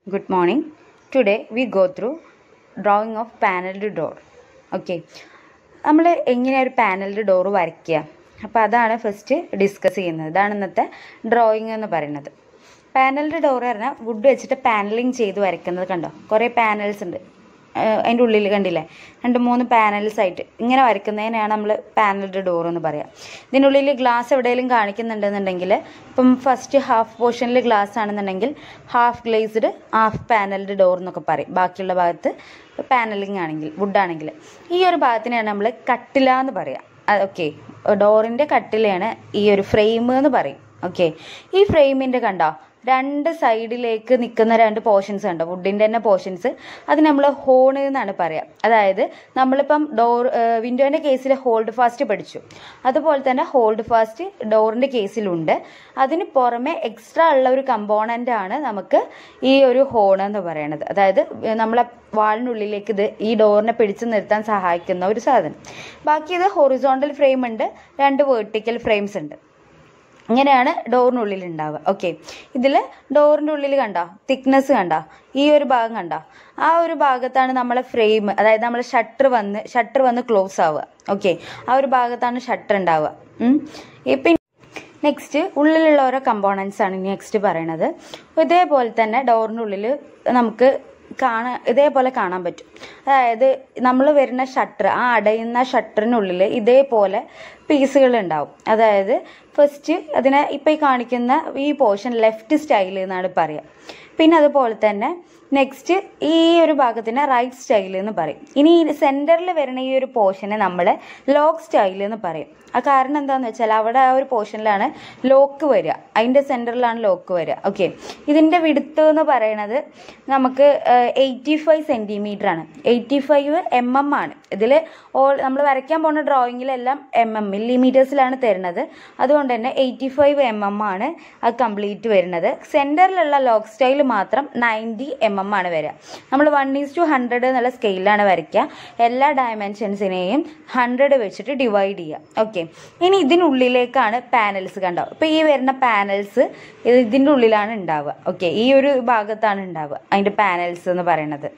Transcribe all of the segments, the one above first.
Good morning. Today we go through drawing of paneled door. Okay നമ്മൾ എങ്ങനെയാണ് ഒരു panelled door വരയ്ക്കുക അപ്പോൾ അതാണ് ഫസ്റ്റ് ഡിസ്കസ് ചെയ്യുന്നത് ഇതാണ് ഇന്നത്തെ ഡ്രോയിങ് എന്ന് പറയുന്നത് പാനൽഡ് ഡോറ് പറഞ്ഞാൽ വുഡ് വെച്ചിട്ട് പാനലിങ് ചെയ്ത് വരയ്ക്കുന്നത് കണ്ടോ കുറേ പാനൽസ് ഉണ്ട് ഏഹ് അതിൻ്റെ ഉള്ളിൽ കണ്ടില്ലേ രണ്ട് മൂന്ന് പാനൽസ് ആയിട്ട് ഇങ്ങനെ വരയ്ക്കുന്നതിനാണ് നമ്മൾ പാനൽഡ് ഡോർ എന്ന് പറയാം ഇതിനുള്ളിൽ ഗ്ലാസ് എവിടെയെങ്കിലും കാണിക്കുന്നുണ്ടെന്നുണ്ടെങ്കിൽ ഇപ്പം ഫസ്റ്റ് ഹാഫ് പോർഷനിൽ ഗ്ലാസ് ആണെന്നുണ്ടെങ്കിൽ half glazed half panelled door എന്നൊക്കെ പറയും ബാക്കിയുള്ള ഭാഗത്ത് പാനലിംഗ് ആണെങ്കിൽ വുഡ് ആണെങ്കിൽ ഈ ഒരു ഭാഗത്തിനാണ് നമ്മൾ കട്ടില എന്ന് പറയാം ഓക്കെ ഡോറിൻ്റെ കട്ടിലയാണ് ഈ ഒരു ഫ്രെയിം എന്ന് പറയും ഓക്കെ ഈ ഫ്രെയിമിൻ്റെ കണ്ടോ രണ്ട് സൈഡിലേക്ക് നിൽക്കുന്ന രണ്ട് പോർഷൻസ് കണ്ടോ വുഡിൻ്റെ തന്നെ പോർഷൻസ് അത് നമ്മൾ ഹോണ് എന്നാണ് പറയുക അതായത് നമ്മളിപ്പം ഡോർ വിൻഡോൻ്റെ കേസിൽ ഹോൾഡ് ഫാസ്റ്റ് പഠിച്ചു അതുപോലെ തന്നെ ഹോൾഡ് ഫാസ്റ്റ് ഡോറിൻ്റെ കേസിലുണ്ട് അതിന് പുറമെ എക്സ്ട്രാ ഉള്ള ഒരു കമ്പോണൻ്റ് ആണ് നമുക്ക് ഈ ഒരു ഹോൺ എന്ന് പറയുന്നത് അതായത് നമ്മളെ വാളിനുള്ളിലേക്ക് ഇത് ഈ ഡോറിനെ പിടിച്ചു നിർത്താൻ സഹായിക്കുന്ന ഒരു സാധനം ബാക്കി ഇത് ഹൊറിസോണ്ടൽ ഫ്രെയിം ഉണ്ട് രണ്ട് വേർട്ടിക്കൽ ഫ്രെയിംസ് ഉണ്ട് ഇങ്ങനെയാണ് ഡോറിനുള്ളിൽ ഉണ്ടാവുക ഓക്കെ ഇതിൽ ഡോറിൻ്റെ ഉള്ളിൽ കണ്ടോ തിക്നെസ് കണ്ടോ ഈ ഒരു ഭാഗം കണ്ടോ ആ ഒരു ഭാഗത്താണ് നമ്മളെ ഫ്രെയിം അതായത് നമ്മളെ ഷട്ടർ വന്ന് ഷട്ടർ വന്ന് ക്ലോസ് ആവുക ഓക്കെ ആ ഒരു ഭാഗത്താണ് ഷട്ടർ ഉണ്ടാവുക പിന്നെ നെക്സ്റ്റ് ഉള്ളിലുള്ള ഓരോ കമ്പോണൻസ് ആണ് നെക്സ്റ്റ് പറയണത് ഇതേപോലെ തന്നെ ഡോറിൻ്റെ ഉള്ളിൽ നമുക്ക് കാണാൻ ഇതേപോലെ കാണാൻ പറ്റും അതായത് നമ്മൾ വരുന്ന ഷട്ടർ ആ അടയുന്ന ഷട്ടറിനുള്ളിൽ ഇതേപോലെ പീസുകൾ ഉണ്ടാവും അതായത് ഫസ്റ്റ് അതിനെ ഇപ്പം ഈ കാണിക്കുന്ന ഈ പോർഷൻ ലെഫ്റ്റ് സ്റ്റൈൽ എന്നാണ് പറയുക പിന്നെ അതുപോലെ തന്നെ നെക്സ്റ്റ് ഈ ഒരു ഭാഗത്തിന് റൈറ്റ് സ്റ്റൈൽ എന്ന് പറയും ഇനി സെൻറ്ററിൽ വരുന്ന ഈ ഒരു പോർഷനെ നമ്മൾ ലോക്ക് സ്റ്റൈൽ എന്ന് പറയും ആ കാരണം എന്താണെന്ന് വെച്ചാൽ അവിടെ ആ ഒരു പോർഷനിലാണ് ലോക്ക് വരിക അതിൻ്റെ സെൻറ്ററിലാണ് ലോക്ക് വരിക ഓക്കെ ഇതിൻ്റെ വിടുത്ത് എന്ന് പറയുന്നത് നമുക്ക് എയ്റ്റി ഫൈവ് സെൻറ്റിമീറ്റർ ആണ് എയ്റ്റി ഫൈവ് എം എം ആണ് ഇതിൽ ഓൾ നമ്മൾ വരയ്ക്കാൻ പോകുന്ന ഡ്രോയിങ്ങിലെല്ലാം എം എം മില്ലിമീറ്റേഴ്സിലാണ് തരുന്നത് അതുകൊണ്ട് തന്നെ എയ്റ്റി ഫൈവ് എം എം ആണ് അത് കംപ്ലീറ്റ് വരുന്നത് സെൻറ്ററിലുള്ള ലോക്ക് സ്റ്റൈൽ മാത്രം നയൻറ്റി എം എം ആണ് വരിക നമ്മൾ വൺ ഈസ് ടു ഹൺഡ്രഡ് എന്നുള്ള സ്കെയിലാണ് വരയ്ക്കുക എല്ലാ ഡയമെൻഷൻസിനെയും ഹൺഡ്രഡ് വെച്ചിട്ട് ഡിവൈഡ് ചെയ്യുക ഓക്കെ ഇനി ഇതിനുള്ളിലേക്കാണ് പാനൽസ് കണ്ടോ ഇപ്പോൾ ഈ വരുന്ന പാനൽസ് ഇതിൻ്റെ ഉള്ളിലാണ് ഉണ്ടാവുക ഓക്കെ ഈ ഒരു ഭാഗത്താണ് ഉണ്ടാവുക അതിൻ്റെ പാനൽസ് എന്ന് പറയുന്നത്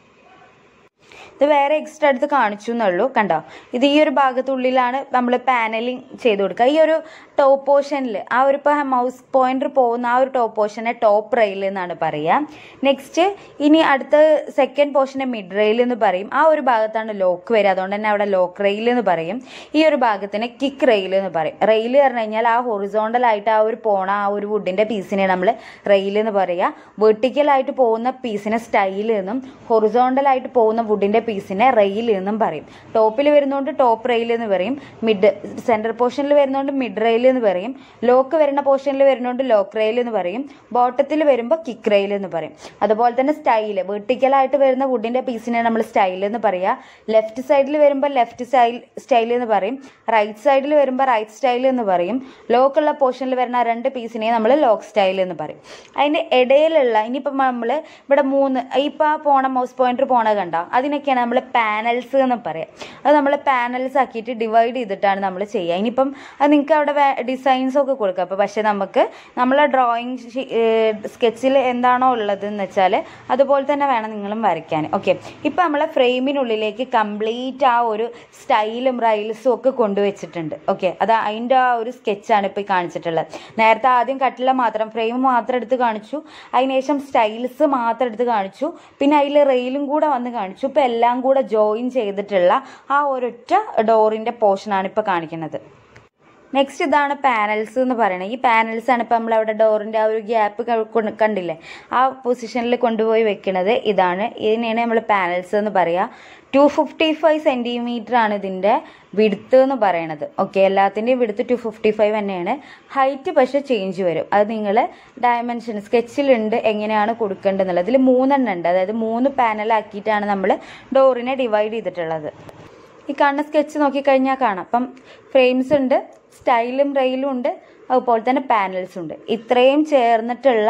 ഇത് വേറെ എക്സ്ട്രാ എടുത്ത് കാണിച്ചു എന്നുള്ളൂ കണ്ടോ ഇത് ഈ ഒരു ഭാഗത്തുള്ളിലാണ് നമ്മൾ പാനലിങ് ചെയ്ത് കൊടുക്കുക ഈ ഒരു ടോപ്പ് പോർഷനിൽ ആ ഒരു ഇപ്പോൾ മൗസ് പോയിന്റർ പോകുന്ന ആ ഒരു ടോപ്പ് പോർഷനെ ടോപ്പ് റെയിൽ എന്നാണ് പറയുക നെക്സ്റ്റ് ഇനി അടുത്ത സെക്കൻഡ് പോർഷനെ മിഡ് റെയിൽ എന്ന് പറയും ആ ഒരു ഭാഗത്താണ് ലോക്ക് വരിക അതുകൊണ്ട് തന്നെ അവിടെ ലോക്ക് റെയിൽ എന്ന് പറയും ഈ ഒരു ഭാഗത്തിന് കിക്ക് റെയിൽ എന്ന് പറയും റെയിൽ പറഞ്ഞു കഴിഞ്ഞാൽ ആ ഹൊറിസോണ്ടൽ ആയിട്ട് ആ ഒരു പോണ ആ ഒരു വുഡിൻ്റെ പീസിനെ നമ്മൾ റെയിൽ എന്ന് പറയുക വെർട്ടിക്കലായിട്ട് പോകുന്ന പീസിനെ സ്റ്റൈൽ എന്നും ഹൊറിസോണ്ടൽ ആയിട്ട് പോകുന്ന വുഡിൻ്റെ പീസിനെ റെയിൽ എന്നും പറയും ടോപ്പിൽ വരുന്നതുകൊണ്ട് ടോപ്പ് റെയിൽ എന്ന് പറയും മിഡ് സെൻറ്റർ പോർഷനിൽ വരുന്നതുകൊണ്ട് മിഡ് റെയിൽ എന്ന് പറയും ലോക്ക് വരുന്ന പോർഷനിൽ വരുന്നതുകൊണ്ട് ലോക്ക് റെയിൽ എന്ന് പറയും ബോട്ടത്തിൽ വരുമ്പോൾ കിക്ക് റെയിൽ എന്ന് പറയും അതുപോലെ തന്നെ സ്റ്റൈല് വെർട്ടിക്കലായിട്ട് വരുന്ന വുഡിൻ്റെ പീസിനെ നമ്മൾ സ്റ്റൈൽ എന്ന് പറയുക ലെഫ്റ്റ് സൈഡിൽ വരുമ്പോൾ ലെഫ്റ്റ് സ്റ്റൈൽ സ്റ്റൈൽ എന്ന് പറയും റൈറ്റ് സൈഡിൽ വരുമ്പോൾ റൈറ്റ് സ്റ്റൈൽ എന്ന് പറയും ലോക്കുള്ള പോർഷനിൽ വരുന്ന രണ്ട് പീസിനെ നമ്മൾ ലോക്ക് സ്റ്റൈൽ എന്ന് പറയും അതിൻ്റെ ഇടയിലുള്ള ഇനിയിപ്പം നമ്മൾ ഇവിടെ മൂന്ന് ഇപ്പം ആ പോണ മൗസ് പോയിന്റർ പോണ കണ്ടോ അതിനൊക്കെയാണ് നമ്മൾ പാനൽസ് എന്ന് പറയാം അത് നമ്മൾ പാനൽസ് ആക്കിയിട്ട് ഡിവൈഡ് ചെയ്തിട്ടാണ് നമ്മൾ ചെയ്യുക ഇനിയിപ്പം അത് നിങ്ങൾക്ക് അവിടെ ഡിസൈൻസ് ഒക്കെ കൊടുക്കുക അപ്പോൾ പക്ഷേ നമുക്ക് നമ്മളെ ഡ്രോയിങ് സ്കെച്ചിൽ എന്താണോ ഉള്ളതെന്ന് വെച്ചാൽ അതുപോലെ തന്നെ വേണം നിങ്ങളും വരയ്ക്കാൻ ഓക്കെ ഇപ്പം നമ്മളെ ഫ്രെയിമിനുള്ളിലേക്ക് കംപ്ലീറ്റ് ആ ഒരു സ്റ്റൈലും റൈൽസും ഒക്കെ കൊണ്ടുവച്ചിട്ടുണ്ട് ഓക്കെ അത് അതിൻ്റെ ആ ഒരു സ്കെച്ചാണ് ഇപ്പോൾ ഈ കാണിച്ചിട്ടുള്ളത് നേരത്തെ ആദ്യം കട്ടില മാത്രം ഫ്രെയിം മാത്രം എടുത്ത് കാണിച്ചു അതിനുശേഷം സ്റ്റൈൽസ് മാത്രം എടുത്ത് കാണിച്ചു പിന്നെ അതിൽ റെയിലും കൂടെ വന്ന് കാണിച്ചു ഇപ്പോൾ എല്ലാം കൂടെ ജോയിൻ ചെയ്തിട്ടുള്ള ആ ഒരൊറ്റ ഡോറിൻ്റെ പോർഷനാണ് ഇപ്പോൾ കാണിക്കുന്നത് നെക്സ്റ്റ് ഇതാണ് പാനൽസ് എന്ന് പറയുന്നത് ഈ പാനൽസ് ആണ് ഇപ്പോൾ നമ്മൾ അവിടെ ഡോറിൻ്റെ ആ ഒരു ഗ്യാപ്പ് കണ്ടില്ലേ ആ പൊസിഷനിൽ കൊണ്ടുപോയി വെക്കുന്നത് ഇതാണ് ഇതിനെയാണ് നമ്മൾ പാനൽസ് എന്ന് പറയുക ടു ഫിഫ്റ്റി ഫൈവ് സെൻറ്റിമീറ്റർ ആണ് ഇതിൻ്റെ വിടുത്ത് എന്ന് പറയണത് ഓക്കെ എല്ലാത്തിൻ്റെയും വിടുത്ത് ടു ഫിഫ്റ്റി ഫൈവ് തന്നെയാണ് ഹൈറ്റ് പക്ഷേ ചേഞ്ച് വരും അത് നിങ്ങൾ ഡയമെൻഷൻ സ്കെച്ചിലുണ്ട് എങ്ങനെയാണ് കൊടുക്കേണ്ടതെന്നുള്ളത് ഇതിൽ മൂന്നെണ്ണം ഉണ്ട് അതായത് മൂന്ന് പാനലാക്കിയിട്ടാണ് നമ്മൾ ഡോറിനെ ഡിവൈഡ് ചെയ്തിട്ടുള്ളത് ഈ കാണുന്ന സ്കെച്ച് നോക്കിക്കഴിഞ്ഞാൽ കാണാം അപ്പം ഫ്രെയിംസ് ഉണ്ട് സ്റ്റൈലും റെയിലും ഉണ്ട് അതുപോലെ തന്നെ പാനൽസ് ഉണ്ട് ഇത്രയും ചേർന്നിട്ടുള്ള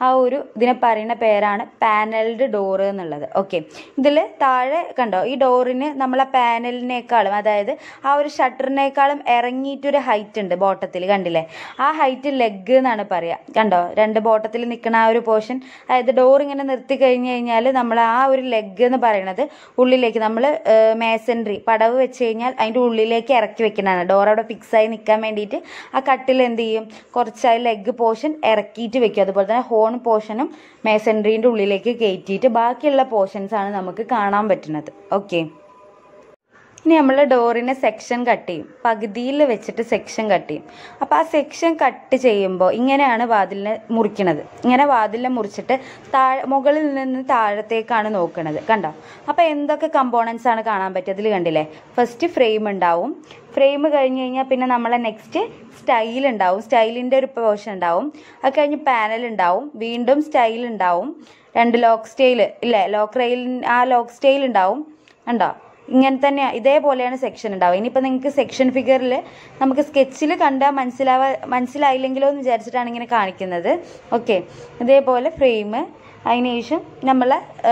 ആ ഒരു ഇതിനെ പറയുന്ന പേരാണ് പാനൽഡ് ഡോറ് എന്നുള്ളത് ഓക്കെ ഇതിൽ താഴെ കണ്ടോ ഈ ഡോറിന് നമ്മളെ പാനലിനേക്കാളും അതായത് ആ ഒരു ഷട്ടറിനേക്കാളും ഇറങ്ങിയിട്ടൊരു ഹൈറ്റ് ഉണ്ട് ബോട്ടത്തിൽ കണ്ടില്ലേ ആ ഹൈറ്റ് ലെഗ് എന്നാണ് പറയുക കണ്ടോ രണ്ട് ബോട്ടത്തിൽ നിൽക്കുന്ന ആ ഒരു പോർഷൻ അതായത് ഡോർ ഇങ്ങനെ നിർത്തി കഴിഞ്ഞ് കഴിഞ്ഞാൽ നമ്മൾ ആ ഒരു ലെഗ് എന്ന് പറയുന്നത് ഉള്ളിലേക്ക് നമ്മൾ മേസൻട്രി പടവ് വെച്ച് കഴിഞ്ഞാൽ അതിൻ്റെ ഉള്ളിലേക്ക് ഇറക്കി വെക്കുന്നതാണ് ഡോർ അവിടെ ഫിക്സ് ആയി നിൽക്കാൻ വേണ്ടിയിട്ട് ആ കട്ടിൽ എന്ത് ചെയ്യും കുറച്ചായി ലെഗ് പോർഷൻ ഇറക്കിയിട്ട് വെക്കും അതുപോലെ തന്നെ ഹോൺ പോർഷനും മേസൻട്രീൻ്റെ ഉള്ളിലേക്ക് കയറ്റിയിട്ട് ബാക്കിയുള്ള പോർഷൻസ് ആണ് നമുക്ക് കാണാൻ പറ്റുന്നത് ഓക്കെ ഇനി നമ്മൾ ഡോറിനെ സെക്ഷൻ കട്ട് ചെയ്യും പകുതിയിൽ വെച്ചിട്ട് സെക്ഷൻ കട്ട് ചെയ്യും അപ്പോൾ ആ സെക്ഷൻ കട്ട് ചെയ്യുമ്പോൾ ഇങ്ങനെയാണ് വാതിലിനെ മുറിക്കണത് ഇങ്ങനെ വാതിലിനെ മുറിച്ചിട്ട് താഴെ മുകളിൽ നിന്ന് താഴത്തേക്കാണ് നോക്കുന്നത് കണ്ടോ അപ്പോൾ എന്തൊക്കെ കമ്പോണൻസ് ആണ് കാണാൻ പറ്റുക അതിൽ കണ്ടില്ലേ ഫസ്റ്റ് ഫ്രെയിം ഉണ്ടാവും ഫ്രെയിം കഴിഞ്ഞ് കഴിഞ്ഞാൽ പിന്നെ നമ്മളെ നെക്സ്റ്റ് സ്റ്റൈൽ ഉണ്ടാവും സ്റ്റൈലിൻ്റെ ഒരു പോർഷൻ ഉണ്ടാവും അത് കഴിഞ്ഞ് പാനൽ ഉണ്ടാവും വീണ്ടും സ്റ്റൈൽ ഉണ്ടാവും രണ്ട് ലോക്ക് സ്റ്റൈൽ ഇല്ലേ ലോക്ക് റെയിൽ ആ ലോക്ക് സ്റ്റൈൽ ഉണ്ടാവും ഉണ്ടോ ഇങ്ങനെ തന്നെ ഇതേപോലെയാണ് സെക്ഷൻ ഉണ്ടാവുക ഇനിയിപ്പോൾ നിങ്ങൾക്ക് സെക്ഷൻ ഫിഗറിൽ നമുക്ക് സ്കെച്ചിൽ കണ്ടാൽ മനസ്സിലാവാ മനസ്സിലായില്ലെങ്കിലോ എന്ന് വിചാരിച്ചിട്ടാണ് ഇങ്ങനെ കാണിക്കുന്നത് ഓക്കെ ഇതേപോലെ ഫ്രെയിം അതിനുശേഷം നമ്മൾ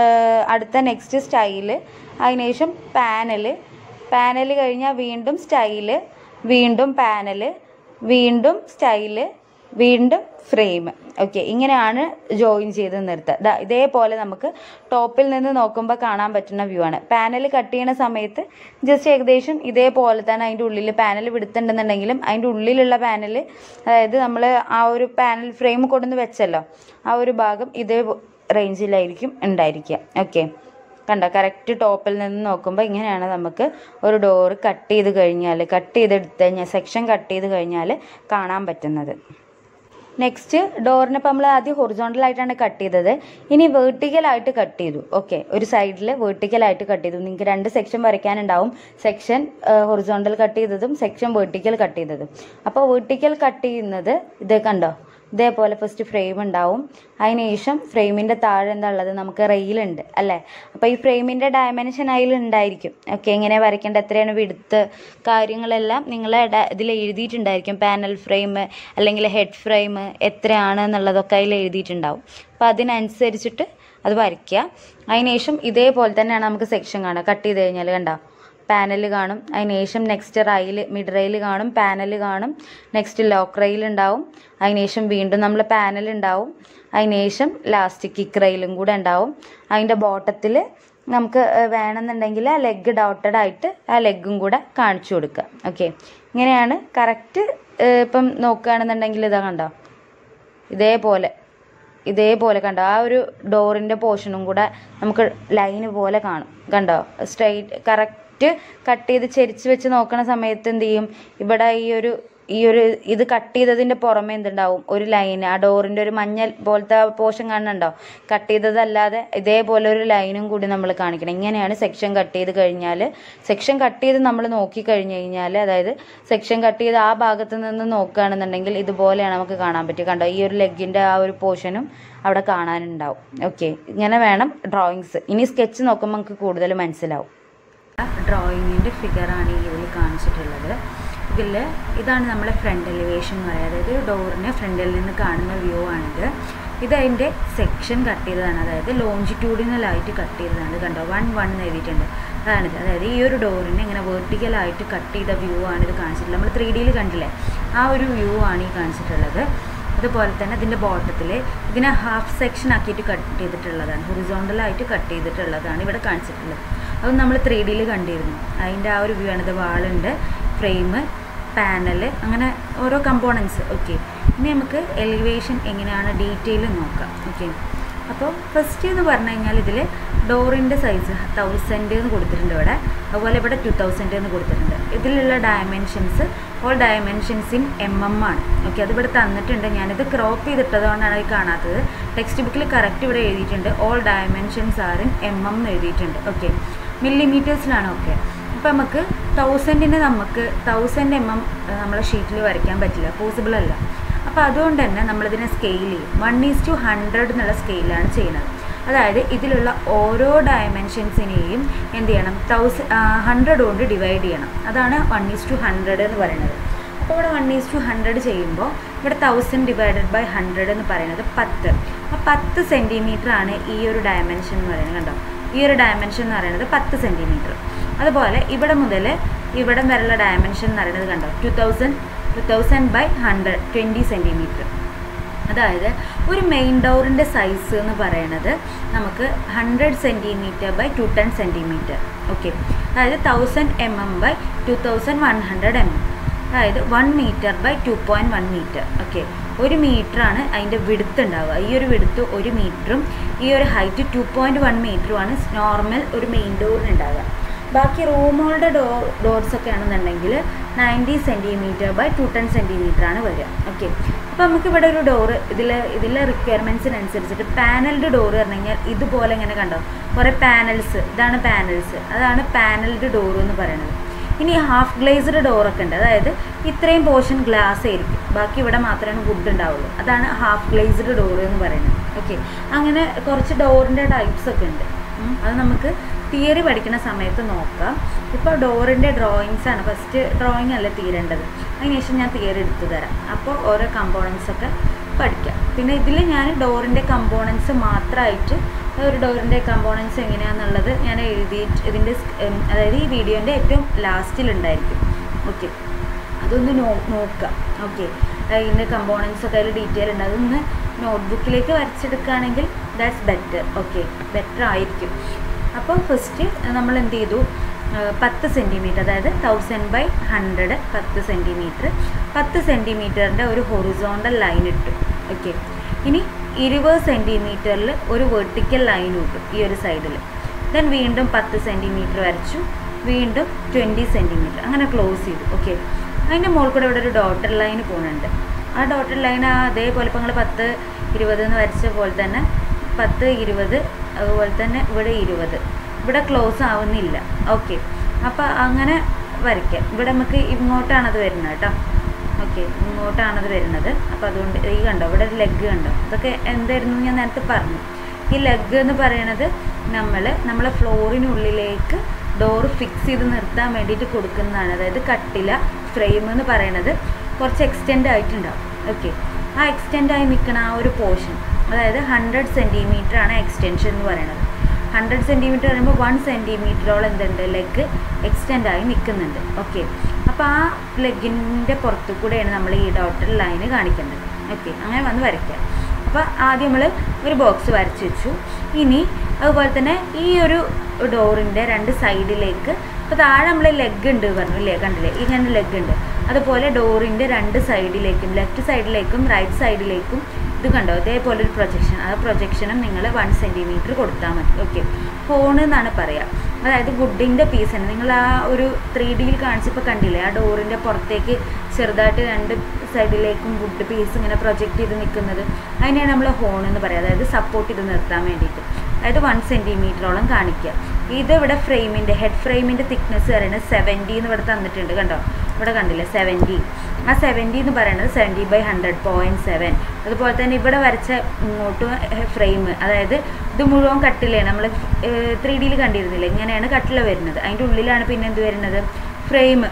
അടുത്ത നെക്സ്റ്റ് സ്റ്റൈല് അതിനുശേഷം പാനല് പാനൽ കഴിഞ്ഞാൽ വീണ്ടും സ്റ്റൈല് വീണ്ടും പാനല് വീണ്ടും സ്റ്റൈല് വീണ്ടും ഫ്രെയിം ഓക്കെ ഇങ്ങനെയാണ് ജോയിൻ ചെയ്ത് നിർത്തുക ദാ ഇതേപോലെ നമുക്ക് ടോപ്പിൽ നിന്ന് നോക്കുമ്പോൾ കാണാൻ പറ്റുന്ന വ്യൂ ആണ് പാനൽ കട്ട് ചെയ്യുന്ന സമയത്ത് ജസ്റ്റ് ഏകദേശം ഇതേപോലെ തന്നെ അതിൻ്റെ ഉള്ളിൽ പാനൽ വിടുത്തുണ്ടെന്നുണ്ടെങ്കിലും അതിൻ്റെ ഉള്ളിലുള്ള പാനൽ അതായത് നമ്മൾ ആ ഒരു പാനൽ ഫ്രെയിം കൊണ്ടുവന്ന് വെച്ചല്ലോ ആ ഒരു ഭാഗം ഇതേ റേഞ്ചിലായിരിക്കും ഉണ്ടായിരിക്കുക ഓക്കെ കണ്ടോ കറക്റ്റ് ടോപ്പിൽ നിന്ന് നോക്കുമ്പോൾ ഇങ്ങനെയാണ് നമുക്ക് ഒരു ഡോറ് കട്ട് ചെയ്ത് കഴിഞ്ഞാൽ കട്ട് ചെയ്തെടുത്ത് കഴിഞ്ഞാൽ സെക്ഷൻ കട്ട് ചെയ്ത് കഴിഞ്ഞാൽ കാണാൻ പറ്റുന്നത് നെക്സ്റ്റ് ഡോറിനെ ഇപ്പം നമ്മൾ ആദ്യം ഹൊറിസോണ്ടൽ ആയിട്ടാണ് കട്ട് ചെയ്തത് ഇനി vertical ആയിട്ട് കട്ട് ചെയ്തു ഓക്കെ ഒരു സൈഡിൽ vertical ആയിട്ട് കട്ട് ചെയ്തു നിങ്ങൾക്ക് രണ്ട് സെക്ഷൻ വരയ്ക്കാനുണ്ടാവും സെക്ഷൻ ഹൊറിസോണ്ടൽ കട്ട് ചെയ്തതും സെക്ഷൻ vertical കട്ട് ചെയ്തതും അപ്പോൾ vertical കട്ട് ചെയ്യുന്നത് ഇത് കണ്ടോ ഇതേപോലെ ഫസ്റ്റ് ഫ്രെയിം ഉണ്ടാവും അതിനുശേഷം ഫ്രെയിമിൻ്റെ താഴെ എന്താ ഉള്ളത് നമുക്ക് റെയിലുണ്ട് അല്ലേ അപ്പോൾ ഈ ഫ്രെയിമിൻ്റെ ഡയമെൻഷൻ അതിൽ ഉണ്ടായിരിക്കും ഓക്കെ എങ്ങനെ വരയ്ക്കേണ്ട എത്രയാണ് വിടുത്ത് കാര്യങ്ങളെല്ലാം നിങ്ങൾ ഇതിൽ എഴുതിയിട്ടുണ്ടായിരിക്കും പാനൽ ഫ്രെയിം അല്ലെങ്കിൽ ഹെഡ് ഫ്രെയിം എത്രയാണ് എന്നുള്ളതൊക്കെ അതിൽ എഴുതിയിട്ടുണ്ടാവും അപ്പോൾ അതിനനുസരിച്ചിട്ട് അത് വരയ്ക്കുക അതിനുശേഷം ഇതേപോലെ തന്നെയാണ് നമുക്ക് സെക്ഷൻ കാണുക കട്ട് ചെയ്ത് കഴിഞ്ഞാൽ കണ്ടോ പാനൽ കാണും അതിനുശേഷം നെക്സ്റ്റ് റൈൽ മിഡ് റെയിൽ കാണും പാനൽ കാണും നെക്സ്റ്റ് ലോക്ക് റെയിൽ ഉണ്ടാവും അതിനുശേഷം വീണ്ടും നമ്മൾ പാനൽ ഉണ്ടാവും അതിനുശേഷം ലാസ്റ്റ് കിക്ക് റെയിലും കൂടെ ഉണ്ടാവും അതിൻ്റെ ബോട്ടത്തിൽ നമുക്ക് ഏഹ്, വേണമെന്നുണ്ടെങ്കിൽ ആ ലെഗ് ഡോട്ടഡ് ആയിട്ട് ആ ലെഗും കൂടെ കാണിച്ചു കൊടുക്കുക ഓക്കെ ഇങ്ങനെയാണ് കറക്റ്റ് ഇപ്പം നോക്കുകയാണെന്നുണ്ടെങ്കിൽ ഇതാ കണ്ടോ ഇതേപോലെ ഇതേപോലെ കണ്ടോ ആ ഒരു ഡോറിൻ്റെ പോർഷനും കൂടെ നമുക്ക് ലൈന് പോലെ കാണും കണ്ടോ സ്ട്രെയിറ്റ് കറക്റ്റ് കട്ട് ചെയ്ത് ചെരിച്ച് വെച്ച് നോക്കണ സമയത്ത് എന്ത് ചെയ്യും ഇവിടെ ഈ ഒരു ഈ ഒരു ഇത് കട്ട് ചെയ്തതിൻ്റെ പുറമെ എന്തുണ്ടാവും ഒരു ലൈൻ ആ ഡോറിൻ്റെ ഒരു മഞ്ഞ പോലത്തെ പോർഷൻ കാണുന്നുണ്ടോ കട്ട് ചെയ്തതല്ലാതെ ഇതേപോലെ ഒരു ലൈനും കൂടി നമ്മൾ കാണിക്കണം ഇങ്ങനെയാണ് സെക്ഷൻ കട്ട് ചെയ്ത് കഴിഞ്ഞാൽ സെക്ഷൻ കട്ട് ചെയ്ത് നമ്മൾ നോക്കി കഴിഞ്ഞ് കഴിഞ്ഞാൽ അതായത് സെക്ഷൻ കട്ട് ചെയ്ത് ആ ഭാഗത്ത് നിന്ന് നോക്കുകയാണെന്നുണ്ടെങ്കിൽ ഇതുപോലെയാണ് നമുക്ക് കാണാൻ പറ്റുക കണ്ടോ ഈ ഒരു ലെഗിൻ്റെ ആ ഒരു പോർഷനും അവിടെ കാണാനുണ്ടാവും ഓക്കെ ഇങ്ങനെ വേണം ഡ്രോയിങ്സ് ഇനി സ്കെച്ച് നോക്കുമ്പോൾ നമുക്ക് കൂടുതൽ മനസ്സിലാവും ഡ്രോയിങ്ങിൻ്റെ ഫിഗറാണ് ഈ ഇതിൽ കാണിച്ചിട്ടുള്ളത് ഇതിൽ ഇതാണ് നമ്മളെ ഫ്രണ്ട് എലിവേഷൻ എന്ന് പറയുന്നത് അതായത് ഡോറിന് ഫ്രണ്ടിൽ നിന്ന് കാണുന്ന വ്യൂ ആണിത് ഇത് അതിൻ്റെ സെക്ഷൻ കട്ട് ചെയ്തതാണ് അതായത് ലോഞ്ചിറ്റ്യൂഡിനലായിട്ട് കട്ട് ചെയ്തതാണ് കണ്ടോ വൺ വൺ എന്ന് എഴുതിയിട്ടുണ്ട് അതാണിത് അതായത് ഈ ഒരു ഡോറിനെ ഇങ്ങനെ വെർട്ടിക്കലായിട്ട് കട്ട് ചെയ്ത വ്യൂ ആണ് ഇത് കാണിച്ചിട്ടുള്ളത് നമ്മൾ ത്രീ ഡിയിൽ കണ്ടില്ലേ ആ ഒരു വ്യൂ ആണ് ഈ കാണിച്ചിട്ടുള്ളത് അതുപോലെ തന്നെ ഇതിൻ്റെ ബോട്ടത്തിൽ ഇതിനെ ഹാഫ് സെക്ഷൻ ആക്കിയിട്ട് കട്ട് ചെയ്തിട്ടുള്ളതാണ് ഹൊറിസോണ്ടലായിട്ട് കട്ട് ചെയ്തിട്ടുള്ളതാണ് ഇവിടെ കാണിച്ചിട്ടുള്ളത് അത് നമ്മൾ ത്രീ ഡിയിൽ കണ്ടിരുന്നു അതിൻ്റെ ആ ഒരു വ്യൂ ആണ് ഇത് വാളുണ്ട് ഫ്രെയിം പാനൽ അങ്ങനെ ഓരോ കമ്പോണൻസ് ഓക്കെ ഇനി നമുക്ക് എലിവേഷൻ എങ്ങനെയാണ് ഡീറ്റെയിൽ നോക്കാം ഓക്കെ അപ്പോൾ ഫസ്റ്റ് എന്ന് പറഞ്ഞു കഴിഞ്ഞാൽ ഇതിൽ ഡോറിൻ്റെ സൈസ് തൗസൻഡ് എന്ന് കൊടുത്തിട്ടുണ്ട് ഇവിടെ അതുപോലെ ഇവിടെ ടു തൗസൻഡ് എന്ന് കൊടുത്തിട്ടുണ്ട് ഇതിലുള്ള dimensions all dimensions in M M ആണ് ഓക്കെ അത് ഇവിടെ തന്നിട്ടുണ്ട് ഞാനിത് ക്രോപ്പ് ചെയ്തിട്ടതുകൊണ്ടാണ് ഇത് കാണാത്തത് ടെക്സ്റ്റ് ബുക്കിൽ കറക്റ്റ് ഇവിടെ എഴുതിയിട്ടുണ്ട് all dimensions are in M M എന്ന് എഴുതിയിട്ടുണ്ട് ഓക്കെ മില്ലിമീറ്റേഴ്സിലാണ് ഓക്കെ അപ്പോൾ നമുക്ക് തൗസൻഡിന് നമുക്ക് തൗസൻഡ് എം എം നമ്മളെ ഷീറ്റിൽ വരയ്ക്കാൻ പറ്റില്ല പോസിബിൾ അല്ല അപ്പോൾ അതുകൊണ്ട് തന്നെ നമ്മളിതിനെ സ്കെയിൽ ചെയ്യും വൺ ഈസ് ടു ഹൺഡ്രഡ് എന്നുള്ള സ്കെയിലാണ് ചെയ്യുന്നത് അതായത് ഇതിലുള്ള ഓരോ ഡയമെൻഷൻസിനെയും എന്ത് ചെയ്യണം തൗസൻഡ് ഹൺഡ്രഡ് കൊണ്ട് ഡിവൈഡ് ചെയ്യണം അതാണ് വൺ ഈസ് ടു ഹൺഡ്രഡ് എന്ന് പറയുന്നത് അപ്പോൾ ഇവിടെ വൺ ഈസ് ടു ഹൺഡ്രഡ് ചെയ്യുമ്പോൾ ഇവിടെ തൗസൻഡ് ഡിവൈഡഡ് ബൈ ഹൺഡ്രഡ് എന്ന് പറയുന്നത് പത്ത് അപ്പോൾ പത്ത് സെൻറ്റിമീറ്റർ ആണ് ഈ ഒരു ഡയമെൻഷൻ എന്ന് പറയുന്നത് കണ്ടോ ഈ ഒരു ഡയമെൻഷൻ എന്ന് പറയുന്നത് പത്ത് സെൻറ്റിമീറ്റർ അതുപോലെ ഇവിടെ മുതൽ ഇവിടം വരെയുള്ള ഡയമെൻഷൻ എന്ന് പറയുന്നത് കണ്ടോ two thousand two thousand by hundred twenty centimetre അതായത് ഒരു മെയിൻ ഡോറിൻ്റെ സൈസ് എന്ന് പറയുന്നത് നമുക്ക് hundred centimetre by two ten centimetre okay അതായത് thousand M M by two thousand one hundred M M അതായത് one metre by two point one metre okay ഒരു മീറ്ററാണ് അതിൻ്റെ വിടുത്ത് ഉണ്ടാവുക ഈ ഒരു വിടുത്ത് ഒരു മീറ്ററും ഈ ഒരു ഹൈറ്റ് ടു പോയിൻറ്റ് വൺ മീറ്ററുമാണ് നോർമൽ ഒരു മെയിൻ ഡോറിന് ഉണ്ടാവുക ബാക്കി റൂമുകളുടെ ഡോ ഡോർസ് ഒക്കെ ആണെന്നുണ്ടെങ്കിൽ ninety centimetre by two ten centimetre ആണ് വരിക ഓക്കെ അപ്പോൾ നമുക്ക് ഇവിടെ ഒരു ഡോറ് ഇതിൽ ഇതിലെ റിക്വയർമെൻറ്റ്സിനനുസരിച്ചിട്ട് പാനൽഡ് ഡോറ് പറഞ്ഞു കഴിഞ്ഞാൽ ഇതുപോലെ ഇങ്ങനെ കണ്ടോ കുറേ പാനൽസ് ഇതാണ് പാനൽസ് അതാണ് പാനൽഡ് ഡോറ് എന്ന് പറയുന്നത് ഇനി ഹാഫ് ഗ്ലേസ്ഡ് ഡോറൊക്കെ ഉണ്ട് അതായത് ഇത്രയും പോർഷൻ ഗ്ലാസ് ആയിരിക്കും ബാക്കി ഇവിടെ മാത്രമേ വുഡ് ഉണ്ടാവുള്ളൂ അതാണ് ഹാഫ് ഗ്ലേസ്ഡ് ഡോറ് എന്ന് പറയുന്നത് ഓക്കെ അങ്ങനെ കുറച്ച് ഡോറിൻ്റെ ടൈപ്സ് ഒക്കെ ഉണ്ട് ഉം. അത് നമുക്ക് തിയറി പഠിക്കുന്ന സമയത്ത് നോക്കാം ഇപ്പോൾ ഡോറിൻ്റെ ഡ്രോയിങ്സ് ആണ് ഫസ്റ്റ് ഡ്രോയിങ് അല്ല തീരേണ്ടത് അതിനുശേഷം ഞാൻ തിയറി എടുത്തു തരാം അപ്പോൾ ഓരോ കമ്പോണൻസ് ഒക്കെ പഠിക്കാം പിന്നെ ഇതിൽ ഞാൻ ഡോറിൻ്റെ കമ്പോണൻസ് മാത്രമായിട്ട് ഒരു ഡോറിൻ്റെ കമ്പോണൻസ് എങ്ങനെയാണെന്നുള്ളത് ഞാൻ എഴുതിയിട്ട് ഇതിൻ്റെ സ്- ഉം, അതായത് ഈ വീഡിയോൻ്റെ ഏറ്റവും ലാസ്റ്റിലുണ്ടായിരിക്കും ഓക്കെ അതൊന്ന് നോ നോക്കാം ഓക്കെ ഇതിൻ്റെ കമ്പോണൻസ് ഒക്കെ അതിൽ ഡീറ്റെയിൽ ഉണ്ട് അതൊന്ന് നോട്ട്ബുക്കിലേക്ക് വരച്ചെടുക്കുകയാണെങ്കിൽ ദാറ്റ്സ് ബെറ്റർ ഓക്കെ ബെറ്റർ ആയിരിക്കും അപ്പോൾ ഫസ്റ്റ് നമ്മൾ എന്ത് ചെയ്തു ആ, പത്ത് സെൻറ്റിമീറ്റർ അതായത് തൗസൻഡ് ബൈ ഹൺഡ്രഡ് പത്ത് സെൻറ്റിമീറ്റർ പത്ത് സെൻറ്റിമീറ്ററിൻ്റെ ഒരു ഹൊറിസോണ്ടൽ ലൈൻ ഇട്ടു ഓക്കെ ഇനി ഇരുപത് സെൻറ്റിമീറ്ററിൽ ഒരു വെർട്ടിക്കൽ ലൈൻ ഇട്ടു ഈ ഒരു സൈഡിൽ ദെൻ വീണ്ടും പത്ത് സെൻറ്റിമീറ്റർ വരച്ചു വീണ്ടും ട്വൻറ്റി സെൻറ്റിമീറ്റർ അങ്ങനെ ക്ലോസ് ചെയ്തു ഓക്കെ അതിൻ്റെ മുകളിൽ കൂടെ ഇവിടെ ഒരു ഡോട്ടർ ലൈൻ പോകുന്നുണ്ട് ആ ഡോട്ടർ ലൈൻ ആ അതേപോലെ ഇപ്പോൾ നിങ്ങൾ പത്ത് ഇരുപത് എന്ന് വരച്ച പോലെ തന്നെ പത്ത് ഇരുപത് അതുപോലെ തന്നെ ഇവിടെ ഇരുപത് ഇവിടെ ക്ലോസ് ആവുന്നില്ല ഓക്കെ അപ്പോൾ അങ്ങനെ വരയ്ക്കാം ഇവിടെ നമുക്ക് ഇങ്ങോട്ടാണത് വരുന്നത് കേട്ടോ ഓക്കെ ഇങ്ങോട്ടാണത് വരുന്നത് അപ്പോൾ അതുകൊണ്ട് ഈ കണ്ടോ ഇവിടെ ഒരു ലെഗ് കണ്ടോ ഇതൊക്കെ എന്തായിരുന്നു എന്ന് ഞാൻ നേരത്തെ പറഞ്ഞു ഈ ലെഗ് എന്ന് പറയണത് നമ്മൾ നമ്മളെ ഫ്ലോറിനുള്ളിലേക്ക് ഡോർ ഫിക്സ് ചെയ്ത് നിർത്താൻ വേണ്ടിയിട്ട് കൊടുക്കുന്നതാണ് അതായത് കട്ടില ഫ്രെയിം എന്ന് പറയണത് കുറച്ച് എക്സ്റ്റെൻഡ് ആയിട്ടുണ്ടാവും ഓക്കെ ആ എക്സ്റ്റെൻഡ് ആയി നിൽക്കുന്ന ആ ഒരു പോർഷൻ അതായത് ഹൺഡ്രഡ് സെൻറ്റിമീറ്റർ ആണ് എക്സ്റ്റൻഷൻ എന്ന് പറയുന്നത് ഹൺഡ്രഡ് സെൻറ്റിമീറ്റർ പറയുമ്പോൾ വൺ സെൻറ്റിമീറ്ററോളം എന്തുണ്ട് ലെഗ് എക്സ്റ്റെൻഡ് ആയി നിൽക്കുന്നുണ്ട് ഓക്കെ അപ്പോൾ ആ ലെഗിൻ്റെ പുറത്തു കൂടെയാണ് നമ്മൾ ഈ ഡോട്ടർ ലൈന് കാണിക്കേണ്ടത് ഓക്കെ അങ്ങനെ വന്ന് വരയ്ക്കാം അപ്പോൾ ആദ്യം നമ്മൾ ഒരു ബോക്സ് വരച്ച് വെച്ചു ഇനി അതുപോലെ തന്നെ ഈ ഒരു ഡോറിൻ്റെ രണ്ട് സൈഡിലേക്ക് ഇപ്പോൾ താഴെ നമ്മൾ ലെഗ് ഉണ്ട് പറഞ്ഞു ഇല്ലേ കണ്ടില്ലേ ഇങ്ങനെ ലെഗ് ഉണ്ട് അതുപോലെ ഡോറിൻ്റെ രണ്ട് സൈഡിലേക്കും ലെഫ്റ്റ് സൈഡിലേക്കും റൈറ്റ് സൈഡിലേക്കും ഇത് കണ്ടോ ഇതേപോലെ ഒരു പ്രൊജക്ഷൻ ആ പ്രൊജക്ഷനും നിങ്ങൾ വൺ സെൻറ്റിമീറ്റർ കൊടുത്താൽ മതി ഓക്കെ കോണ് എന്നാണ് പറയുക അതായത് വുഡിൻ്റെ പീസാണ് നിങ്ങൾ ആ ഒരു ത്രീ ഡിയിൽ കാണിച്ചപ്പോൾ കണ്ടില്ലേ ആ ഡോറിൻ്റെ പുറത്തേക്ക് ചെറുതായിട്ട് രണ്ട് സൈഡിലേക്കും വുഡ് പീസ് ഇങ്ങനെ പ്രൊജക്റ്റ് ചെയ്ത് നിൽക്കുന്നത് അതിനെയാണ് നമ്മൾ ഹോൺ എന്ന് പറയുക അതായത് സപ്പോർട്ട് ചെയ്ത് നിർത്താൻ വേണ്ടിയിട്ട് അതായത് വൺ സെൻറ്റിമീറ്ററോളം കാണിക്കുക ഇത് ഇവിടെ ഫ്രെയിമിൻ്റെ ഹെഡ് ഫ്രെയിമിൻ്റെ തിക്നെസ് പറയുന്നത് സെവൻറ്റി എന്ന് ഇവിടെ തന്നിട്ടുണ്ട് കണ്ടോ ഇവിടെ കണ്ടില്ലേ സെവൻറ്റി ആ സെവൻറ്റി എന്ന് പറയുന്നത് seventy by hundred point seven അതുപോലെ തന്നെ ഇവിടെ വരച്ച ഇങ്ങോട്ട് ഫ്രെയിം അതായത് ഇത് മുഴുവൻ കട്ടിലാണ് നമ്മൾ ത്രീ ഡിയിൽ കണ്ടിരുന്നില്ല ഇങ്ങനെയാണ് കട്ടില വരുന്നത് അതിൻ്റെ ഉള്ളിലാണ് പിന്നെ എന്ത് വരുന്നത് ഫ്രെയിം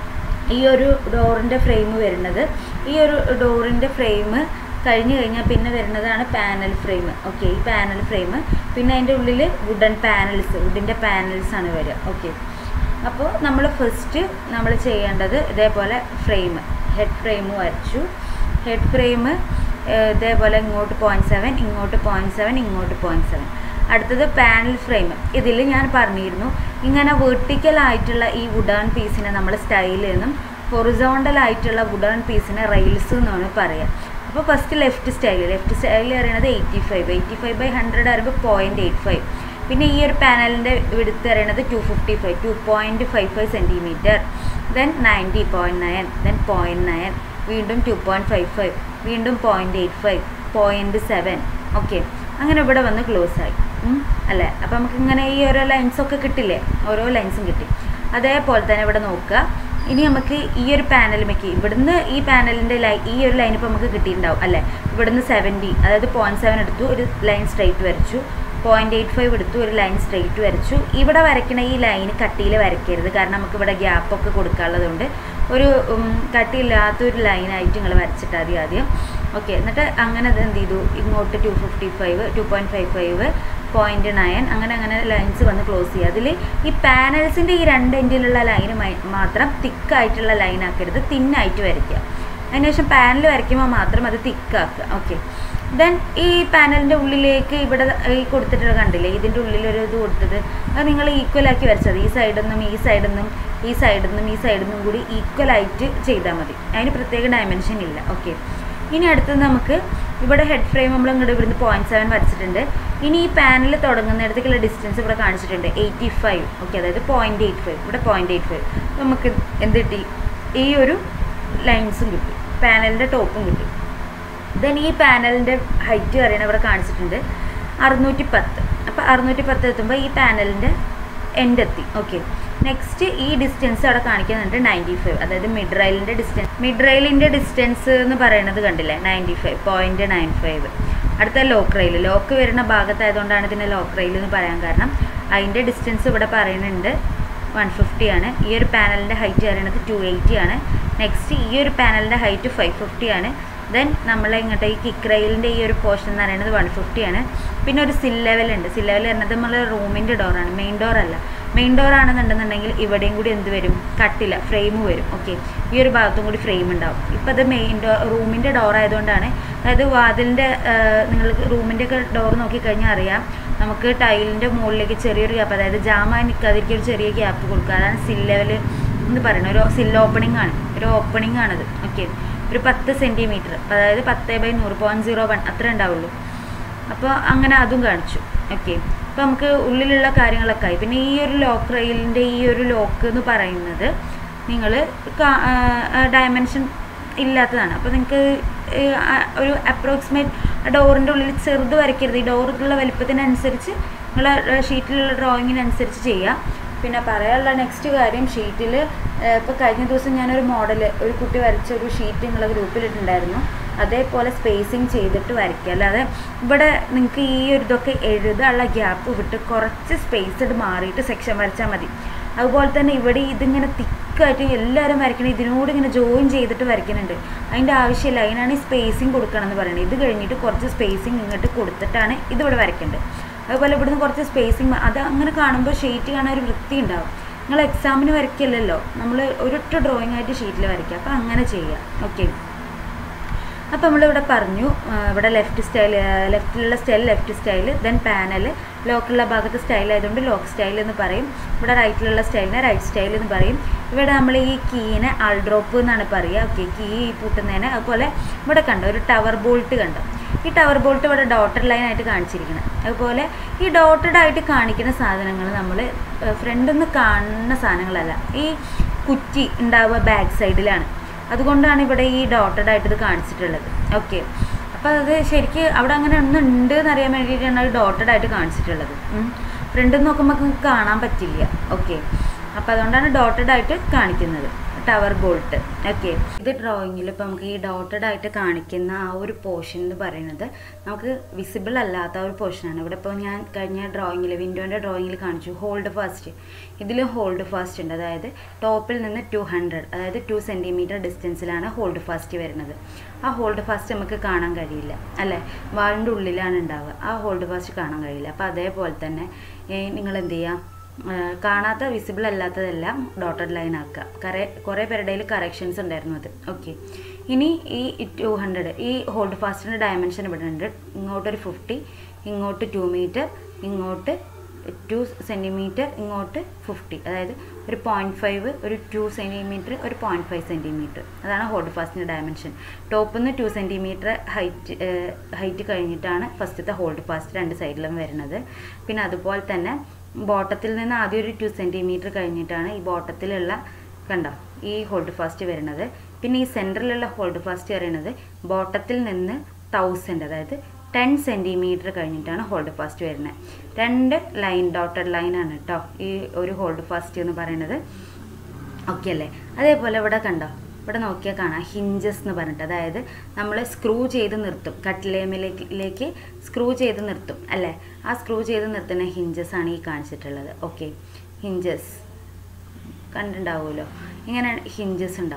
ഈ ഒരു ഡോറിൻ്റെ ഫ്രെയിം വരുന്നത് ഈ ഒരു ഡോറിൻ്റെ ഫ്രെയിം കഴിഞ്ഞ് കഴിഞ്ഞാൽ പിന്നെ വരുന്നതാണ് പാനൽ ഫ്രെയിം ഓക്കെ ഈ പാനൽ ഫ്രെയിം പിന്നെ അതിൻ്റെ ഉള്ളിൽ വുഡൻ പാനൽസ് വുഡിൻ്റെ പാനൽസ് ആണ് വരിക ഓക്കെ അപ്പോൾ നമ്മൾ ഫസ്റ്റ് നമ്മൾ ചെയ്യേണ്ടത് ഇതേപോലെ ഫ്രെയിം ഹെഡ് ഫ്രെയിം വരച്ചു ഹെഡ് ഫ്രെയിം ഇതേപോലെ ഇങ്ങോട്ട് പോയിൻറ്റ് സെവൻ ഇങ്ങോട്ട് പോയിൻറ്റ് സെവൻ ഇങ്ങോട്ട് പോയിൻറ്റ് സെവൻ അടുത്തത് പാനൽ ഫ്രെയിം ഇതിൽ ഞാൻ പറഞ്ഞിരുന്നു ഇങ്ങനെ വെർട്ടിക്കൽ ആയിട്ടുള്ള ഈ വുഡൺ പീസിനെ നമ്മൾ സ്റ്റൈൽ എന്നും ഹൊറിസോണ്ടൽ ആയിട്ടുള്ള വുഡൺ പീസിനെ റെയിൽസ് എന്നാണ് പറയുക അപ്പോൾ first left stile left stile പറയുന്നത് eighty five eighty five by hundred പറയുമ്പോൾ പോയിൻറ്റ് എയ്റ്റ് ഫൈവ് പിന്നെ ഈ ഒരു പാനലിൻ്റെ വിടുത്ത് പറയുന്നത് two fifty five two point five five centimetre then ninety point nine then point nine വീണ്ടും ടു പോയിൻറ്റ് ഫൈവ് ഫൈവ് വീണ്ടും point eight five point seven okay അങ്ങനെ ഇവിടെ വന്ന് ക്ലോസ് ആയി ഉം, അല്ലേ അപ്പം നമുക്ക് ഇങ്ങനെ ഈ ഓരോ ലൈൻസൊക്കെ കിട്ടില്ലേ ഓരോ ലൈൻസും കിട്ടി അതേപോലെ തന്നെ ഇവിടെ നോക്കുക ഇനി നമുക്ക് ഈ ഒരു പാനലുമേക്ക് ഇവിടുന്ന് ഈ പാനലിൻ്റെ ലൈൻ ഈ ഒരു ലൈൻ ഇപ്പോൾ നമുക്ക് കിട്ടിയിട്ടുണ്ടാവും അല്ലേ ഇവിടുന്ന് സെവൻറ്റി അതായത് പോയിൻറ്റ് സെവൻ എടുത്തു ഒരു ലൈൻ സ്ട്രൈറ്റ് വരച്ചു പോയിൻറ്റ് എയ്റ്റ് ഫൈവ് എടുത്തു ഒരു ലൈൻ സ്ട്രെയിറ്റ് വരച്ചു ഇവിടെ വരയ്ക്കണ ഈ ലൈൻ കട്ടിയിൽ വരയ്ക്കരുത് കാരണം നമുക്ക് ഇവിടെ ഗ്യാപ്പൊക്കെ കൊടുക്കാനുള്ളതുകൊണ്ട് ഒരു ഉം, കട്ടിയില്ലാത്തൊരു ലൈനായിട്ട് നിങ്ങൾ വരച്ചിട്ടാൽ മതി ആദ്യം ഓക്കെ എന്നിട്ട് അങ്ങനെ അത് എന്ത് ചെയ്തു ഇങ്ങോട്ട് two fifty five two point five five point nine അങ്ങനെ അങ്ങനെ ലൈൻസ് വന്ന് ക്ലോസ് ചെയ്യുക അതിൽ ഈ പാനൽസിൻ്റെ ഈ രണ്ട് എൻഡിലുള്ള ലൈന് മാത്രം തിക്കായിട്ടുള്ള ലൈൻ ആക്കരുത് തിന്നായിട്ട് വരയ്ക്കുക അതിനുശേഷം പാനൽ വരയ്ക്കുമ്പോൾ മാത്രം അത് തിക്കാക്കുക ഓക്കെ ദെൻ ഈ പാനലിൻ്റെ ഉള്ളിലേക്ക് ഇവിടെ ഈ കൊടുത്തിട്ടുള്ള കണ്ടില്ലേ ഇതിൻ്റെ ഉള്ളിൽ ഒരു ഇത് കൊടുത്തത് അത് നിങ്ങൾ ഈക്വലാക്കി വരച്ചത് ഈ സൈഡിൽ നിന്നും ഈ സൈഡിൽ നിന്നും ഈ സൈഡിൽ നിന്നും ഈ സൈഡിൽ നിന്നും കൂടി ഈക്വലായിട്ട് ചെയ്താൽ മതി അതിന് പ്രത്യേക ഡയമെൻഷൻ ഇല്ല ഓക്കെ ഇനി അടുത്തത് നമുക്ക് ഇവിടെ ഹെഡ് ഫ്രെയിം നമ്മൾ ഇങ്ങോട്ട് ഇവിടുന്ന് പോയിന്റ് സെവൻ വരച്ചിട്ടുണ്ട് ഇനി ഈ പാനൽ തുടങ്ങുന്നിടത്തേക്കുള്ള ഡിസ്റ്റൻസ് ഇവിടെ കാണിച്ചിട്ടുണ്ട് എയ്റ്റി ഫൈവ് ഓക്കെ അതായത് പോയിന്റ് എയ്റ്റ് ഫൈവ് ഇവിടെ പോയിന്റ് എയ്റ്റ് ഫൈവ് നമുക്ക് എന്ത് കിട്ടി ഈ ഒരു ലൈൻസും കിട്ടി പാനലിൻ്റെ ടോപ്പും കിട്ടി ദെൻ ഈ പാനലിൻ്റെ ഹൈറ്റ് പറയുന്നത് ഇവിടെ കാണിച്ചിട്ടുണ്ട് അറുന്നൂറ്റി പത്ത് അപ്പോൾ അറുന്നൂറ്റി പത്ത് എത്തുമ്പോൾ ഈ പാനലിൻ്റെ എൻഡ് എത്തി ഓക്കെ നെക്സ്റ്റ് ഈ ഡിസ്റ്റൻസ് അവിടെ കാണിക്കുന്നുണ്ട് നയൻറ്റി ഫൈവ് അതായത് മിഡ് റെയിലിൻ്റെ ഡിസ്റ്റൻസ് മിഡ് റെയിലിൻ്റെ ഡിസ്റ്റൻസ് എന്ന് പറയുന്നത് കണ്ടില്ലേ ninety five point nine five അടുത്ത ലോക്ക് റെയിൽ ലോക്ക് വരുന്ന ഭാഗത്തായതുകൊണ്ടാണ് ഇതിനെ ലോക്ക് റെയിൽ എന്ന് പറയാൻ കാരണം അതിൻ്റെ ഡിസ്റ്റൻസ് ഇവിടെ പറയുന്നുണ്ട് വൺ ഫിഫ്റ്റി ആണ് ഈ ഒരു പാനലിൻ്റെ ഹൈറ്റ് പറയുന്നത് ടു എയ്റ്റി ആണ് നെക്സ്റ്റ് ഈ ഒരു പാനലിൻ്റെ ഹൈറ്റ് ഫൈവ് ഫിഫ്റ്റി ആണ് ദെൻ നമ്മൾ ഇങ്ങോട്ട് ഈ കിക്ക് റെയിലിൻ്റെ ഈ ഒരു പോർഷൻ എന്ന് പറയുന്നത് വൺ ഫിഫ്റ്റി ആണ് പിന്നെ ഒരു സിൽ ലെവൽ ഉണ്ട് സിൽ ലെവൽ പറയുന്നത് നമ്മൾ റൂമിൻ്റെ ഡോറാണ് മെയിൻ ഡോർ അല്ല മെയിൻ ഡോർ ആണെന്നുണ്ടെന്നുണ്ടെങ്കിൽ ഇവിടെയും കൂടി എന്ത് വരും കട്ടില്ല ഫ്രെയിം വരും ഓക്കെ ഈ ഒരു ഭാഗത്തും കൂടി ഫ്രെയിം ഉണ്ടാവും ഇപ്പം അത് മെയിൻ ഡോർ റൂമിൻ്റെ ഡോർ ആയതുകൊണ്ടാണ് അതായത് വാതിലിൻ്റെ നിങ്ങൾ റൂമിൻ്റെ ഒക്കെ ഡോർ നോക്കിക്കഴിഞ്ഞാൽ അറിയാം നമുക്ക് ടൈലിൻ്റെ മുകളിലേക്ക് ചെറിയൊരു ഗ്യാപ്പ് അതായത് ജാമായി നിൽക്കാതിരിക്കും ഒരു ചെറിയ ഗ്യാപ്പ് കൊടുക്കുക അതാണ് സിൽ ലെവൽ എന്ന് പറയുന്നത് ഒരു സിൽ ഓപ്പണിംഗ് ആണ് ഒരു ഓപ്പണിംഗ് ആണത് ഓക്കെ ഒരു പത്ത് സെൻറ്റിമീറ്റർ അതായത് പത്ത് ബൈ നൂറ് പോയിൻറ്റ് സീറോ വൺ അത്രേ ഉണ്ടാവുള്ളൂ അപ്പോൾ അങ്ങനെ അതും കാണിച്ചു ഓക്കെ അപ്പോൾ നമുക്ക് ഉള്ളിലുള്ള കാര്യങ്ങളൊക്കെ ആയി പിന്നെ ഈ ഒരു ലോക്ക് റെയിലിൻ്റെ ഈ ഒരു ലോക്ക് എന്ന് പറയുന്നത് നിങ്ങൾ ഡയമെൻഷൻ ഇല്ലാത്തതാണ് അപ്പോൾ നിങ്ങൾക്ക് ഒരു അപ്രോക്സിമേറ്റ് ഡോറിൻ്റെ ഉള്ളിൽ ചെറുത് വരയ്ക്കരുത് ഈ ഡോറുകളുടെ വലിപ്പത്തിനനുസരിച്ച് നിങ്ങൾ ഷീറ്റിലുള്ള ഡ്രോയിങ്ങിനനുസരിച്ച് ചെയ്യുക പിന്നെ പറയാനുള്ള നെക്സ്റ്റ് കാര്യം ഷീറ്റിൽ ഇപ്പോൾ കഴിഞ്ഞ ദിവസം ഞാനൊരു മോഡൽ ഒരു കുട്ടി വരച്ച ഒരു ഷീറ്റ് നിങ്ങളെ ഗ്രൂപ്പിലിട്ടുണ്ടായിരുന്നു അതേപോലെ സ്പേസിങ് ചെയ്തിട്ട് വരയ്ക്കുക അല്ലാതെ ഇവിടെ നിങ്ങൾക്ക് ഈ ഒരു ഇതൊക്കെ എഴുതാനുള്ള ഗ്യാപ്പ് വിട്ട് കുറച്ച് സ്പേസ്ഡ് മാറിയിട്ട് സെക്ഷൻ വരച്ചാൽ മതി അതുപോലെ തന്നെ ഇവിടെ ഇതിങ്ങനെ തിക്കായിട്ട് എല്ലാവരും വരയ്ക്കണം ഇതിനോട് ഇങ്ങനെ ജോയിൻ ചെയ്തിട്ട് വരയ്ക്കുന്നുണ്ട് അതിൻ്റെ ആവശ്യമില്ല അതിനാണ് ഈ സ്പേസിങ് കൊടുക്കണം എന്ന് പറയുന്നത് ഇത് കഴിഞ്ഞിട്ട് കുറച്ച് സ്പേസിങ് ഇങ്ങോട്ട് കൊടുത്തിട്ടാണ് ഇതിവിടെ വരയ്ക്കേണ്ടത് അതുപോലെ ഇവിടുന്ന് കുറച്ച് സ്പേസിങ് അത് അങ്ങനെ കാണുമ്പോൾ ഷീറ്റ് കാണാൻ ഒരു വൃത്തി ഉണ്ടാവും നിങ്ങൾ എക്സാമിന് വരയ്ക്കില്ലല്ലോ നമ്മൾ ഒരൊറ്റ ഡ്രോയിങ് ആയിട്ട് ഷീറ്റിൽ വരയ്ക്കുക അപ്പോൾ അങ്ങനെ ചെയ്യുക ഓക്കെ അപ്പോൾ നമ്മളിവിടെ പറഞ്ഞു ഇവിടെ ലെഫ്റ്റ് സ്റ്റൈൽ ലെഫ്റ്റിലുള്ള stile left stile then panel ലോക്കിലുള്ള ഭാഗത്ത് സ്റ്റൈൽ ആയതുകൊണ്ട് ലോക്ക് സ്റ്റൈൽ എന്ന് പറയും ഇവിടെ റൈറ്റിലുള്ള സ്റ്റൈലിനെ റൈറ്റ് സ്റ്റൈൽ എന്ന് പറയും ഇവിടെ നമ്മൾ ഈ കീനെ ആൾ ഡ്രോപ്പ് എന്നാണ് പറയുക ഓക്കെ കീ പൂട്ടുന്നതിന് അതുപോലെ ഇവിടെ കണ്ടോ ഒരു ടവർ ബോൾട്ട് കണ്ടോ ഈ ടവർ ബോൾട്ട് ഇവിടെ ഡോട്ടഡ് ലൈൻ ആയിട്ട് കാണിച്ചിരിക്കുന്നത് അതുപോലെ ഈ ഡോട്ടഡ് ആയിട്ട് കാണിക്കുന്ന സാധനങ്ങൾ നമ്മൾ ഫ്രണ്ടിൽ നിന്ന് കാണുന്ന സാധനങ്ങളല്ല ഈ കുറ്റി ഉണ്ടാവുക ബാക്ക് സൈഡിലാണ് അതുകൊണ്ടാണ് ഇവിടെ ഈ ഡോട്ടഡ് ആയിട്ട് ഇത് കാണിച്ചിട്ടുള്ളത് ഓക്കെ അപ്പോൾ അത് ശരിക്ക് അവിടെ അങ്ങനെ ഒന്ന് ഉണ്ട് എന്നറിയാൻ വേണ്ടിയിട്ടാണ് അത് ഡോട്ടഡ് ആയിട്ട് കാണിച്ചിട്ടുള്ളത് ഫ്രണ്ടിൽ നിന്ന് നോക്കുമ്പോൾ നമുക്ക് കാണാൻ പറ്റില്ല ഓക്കെ അപ്പോൾ അതുകൊണ്ടാണ് ഡോട്ടഡ് ആയിട്ട് കാണിക്കുന്നത് ടവർ ബോൾട്ട് ഓക്കെ ഇത് ഡ്രോയിങ്ങിൽ ഇപ്പോൾ നമുക്ക് ഈ ഡോട്ടഡ് ആയിട്ട് കാണിക്കുന്ന ആ ഒരു പോർഷൻ എന്ന് പറയുന്നത് നമുക്ക് വിസിബിൾ അല്ലാത്ത ഒരു പോർഷനാണ് ഇവിടെ ഇപ്പോൾ ഞാൻ കഴിഞ്ഞ ഡ്രോയിങ്ങിൽ വിൻഡോൻ്റെ ഡ്രോയിങ്ങിൽ കാണിച്ചു ഹോൾഡ് ഫാസ്റ്റ് ഇതിൽ ഹോൾഡ് ഫാസ്റ്റ് ഉണ്ട് അതായത് ടോപ്പിൽ നിന്ന് ടു ഹൺഡ്രഡ് അതായത് ടു സെൻറ്റിമീറ്റർ ഡിസ്റ്റൻസിലാണ് ഹോൾഡ് ഫാസ്റ്റ് വരുന്നത് ആ ഹോൾഡ് ഫാസ്റ്റ് നമുക്ക് കാണാൻ കഴിയില്ല അല്ലേ വാളിൻ്റെ ഉള്ളിലാണ് ഉണ്ടാവുക ആ ഹോൾഡ് ഫാസ്റ്റ് കാണാൻ കഴിയില്ല അപ്പോൾ അതേപോലെ തന്നെ നിങ്ങൾ എന്ത് ചെയ്യുക കാണാത്ത വിസിബിൾ അല്ലാത്തതെല്ലാം ഡോട്ടഡ് ലൈൻ ആക്കുക കറേ കുറേ പേരുടെ കറക്ഷൻസ് ഉണ്ടായിരുന്നു അത് ഓക്കെ ഇനി ഈ ടു ഹൺഡ്രഡ് ഈ ഹോൾഡ് ഫാസ്റ്റിൻ്റെ ഡയമെൻഷൻ ഇവിടെ ഉണ്ട് ഇങ്ങോട്ടൊരു ഫിഫ്റ്റി ഇങ്ങോട്ട് ടു മീറ്റർ ഇങ്ങോട്ട് ടു സെൻറ്റിമീറ്റർ ഇങ്ങോട്ട് ഫിഫ്റ്റി അതായത് ഒരു പോയിൻറ്റ് ഫൈവ് ഒരു ടു സെൻറ്റിമീറ്റർ ഒരു പോയിൻറ്റ് ഫൈവ് സെൻറ്റിമീറ്റർ അതാണ് ഹോൾഡ് ഫാസ്റ്റിൻ്റെ ഡയമെൻഷൻ ടോപ്പിൽ നിന്ന് ടു സെൻറ്റിമീറ്റർ ഹൈറ്റ് ഹൈറ്റ് കഴിഞ്ഞിട്ടാണ് ഫസ്റ്റത്തെ ഹോൾഡ് ഫാസ്റ്റ് രണ്ട് സൈഡിലും വരുന്നത് പിന്നെ അതുപോലെ തന്നെ ബോട്ടത്തിൽ നിന്ന് ആദ്യം ഒരു ടു സെൻറ്റിമീറ്റർ കഴിഞ്ഞിട്ടാണ് ഈ ബോട്ടത്തിലുള്ള കണ്ടോ ഈ ഹോൾഡ് ഫാസ്റ്റ് വരുന്നത് പിന്നെ ഈ സെൻറ്ററിലുള്ള ഹോൾഡ് ഫാസ്റ്റ് പറയുന്നത് ബോട്ടത്തിൽ നിന്ന് തൗസൻഡ് അതായത് ടെൻ സെൻറ്റിമീറ്റർ കഴിഞ്ഞിട്ടാണ് ഹോൾഡ് ഫാസ്റ്റ് വരുന്നത് രണ്ട് ലൈൻ ഡോട്ടഡ് ലൈനാണ് കേട്ടോ ഈ ഒരു ഹോൾഡ് ഫാസ്റ്റ് എന്ന് പറയുന്നത് ഓക്കെ അല്ലേ അതേപോലെ ഇവിടെ കണ്ടോ ഇവിടെ നോക്കിയാൽ കാണാം ഹിഞ്ചസ് എന്ന് പറഞ്ഞിട്ട് അതായത് നമ്മൾ സ്ക്രൂ ചെയ്ത് നിർത്തും കട്ടിലേമിലേക്ക് സ്ക്രൂ ചെയ്ത് നിർത്തും അല്ലേ ആ സ്ക്രൂ ചെയ്ത് നിർത്തുന്ന ഹിഞ്ചസ് ആണ് ഈ കാണിച്ചിട്ടുള്ളത് ഓക്കെ ഹിഞ്ചസ് കണ്ടിട്ടുണ്ടാവുമല്ലോ ഇങ്ങനെ ഹിഞ്ചസ് ഉണ്ടാവും